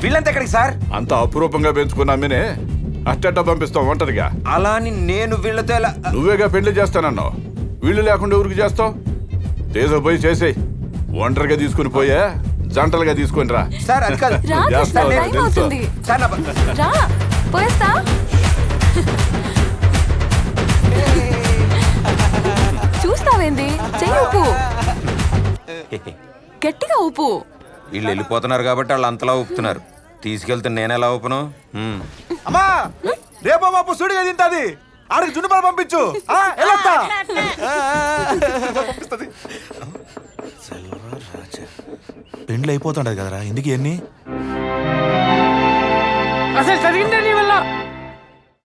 వీళ్ళంతా ఎక్కడికి సార్ అంత అపురూపంగా పెంచుకున్న అమ్మినే అట్టట్ట పంపిస్తాం ఒంటరిగా అలా అని నేను వీళ్ళతో ఎలా నువ్వేగా పెళ్లి చేస్తానన్నావు వీళ్ళు లేకుండా ఊరికి చేస్తావు తీసుకుపోయి చేసేయ్ ఒంటరిగా తీసుకుని పోయే జంటలుగా తీసుకుని రా సార్ అది కాదు రా కృష్ణ చేస్తావు, టైం తెలుసు. అవుతుంది సార్ నా బ- రా పోయేస్తా చూస్తావేంది చెయ్యి ఊపు గట్టిగా ఊపు వీళ్ళు వెళ్ళిపోతున్నారు కాబట్టి వాళ్ళు అంతలా ఊపుతున్నారు తీసుకెళ్తే నేను ఎలా ఊపను హ్మ్. అమ్మా రేపో మాపు సుడిగా తింటది ఆడికి జున్నుపాలు పంపించు ఆ, వెళ్ళొస్తా. పంపిస్తది. పెండ్లు అయిపోతుంటది కదరా ఎందుకు ఇవన్నీ అసలు జరిగిందే